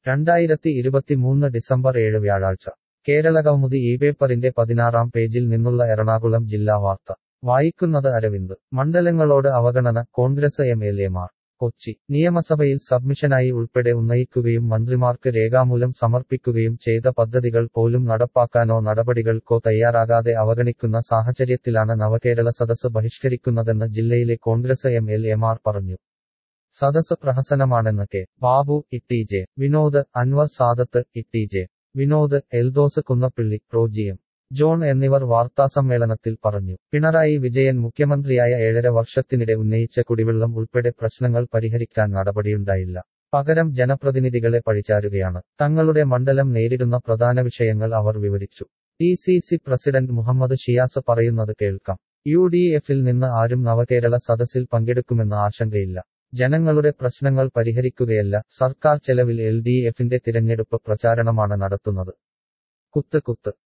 രണ്ടായിരത്തി ഇരുപത്തിമൂന്ന് ഡിസംബർ ഏഴ് വ്യാഴാഴ്ച കേരളകൗമുദി ഈ പേപ്പറിന്റെ പതിനാറാം പേജിൽ നിന്നുള്ള എറണാകുളം ജില്ലാ വാർത്ത വായിക്കുന്നത് അരവിന്ദ് മണ്ഡലങ്ങളോട് അവഗണന കോൺഗ്രസ് എം എൽ എമാർ കൊച്ചി നിയമസഭയിൽ സബ്മിഷനായി ഉൾപ്പെടെ ഉന്നയിക്കുകയും മന്ത്രിമാർക്ക് രേഖാമൂലം സമർപ്പിക്കുകയും ചെയ്ത പദ്ധതികൾ പോലും നടപ്പാക്കാനോ നടപടികൾക്കോ തയ്യാറാകാതെ അവഗണിക്കുന്ന സാഹചര്യത്തിലാണ് നവകേരള സദസ് ബഹിഷ്കരിക്കുന്നതെന്ന് ജില്ലയിലെ കോൺഗ്രസ് എം എൽ എമാർ പറഞ്ഞു സദസ് പ്രഹസനമാണെന്ന് K Babu T J Vinod Anwar Sadath T J Vinod Eldhose Kunnappilly പ്രോജിയം ജോൺ എന്നിവർ വാർത്താസമ്മേളനത്തിൽ പറഞ്ഞു പിണറായി വിജയൻ മുഖ്യമന്ത്രിയായ ഏഴര വർഷത്തിനിടെ ഉന്നയിച്ച കുടിവെള്ളം ഉൾപ്പെടെ പ്രശ്നങ്ങൾ പരിഹരിക്കാൻ നടപടിയുണ്ടായില്ല പകരം ജനപ്രതിനിധികളെ പഴിചാരുകയാണ് തങ്ങളുടെ മണ്ഡലം നേരിടുന്ന പ്രധാന വിഷയങ്ങൾ അവർ വിവരിച്ചു D C C president Muhammad Shiyas പറയുന്നത് കേൾക്കാം യു ഡി എഫിൽ നിന്ന് ആരും നവകേരള സദസ്സിൽ പങ്കെടുക്കുമെന്ന് ആശങ്കയില്ല ജനങ്ങളുടെ പ്രശ്നങ്ങൾ പരിഹരിക്കുകയല്ല സർക്കാർ ചെലവിൽ എൽ ഡി എഫിന്റെ തിരഞ്ഞെടുപ്പ് പ്രചാരണമാണ് നടത്തുന്നത് കുത്ത് കുത്ത്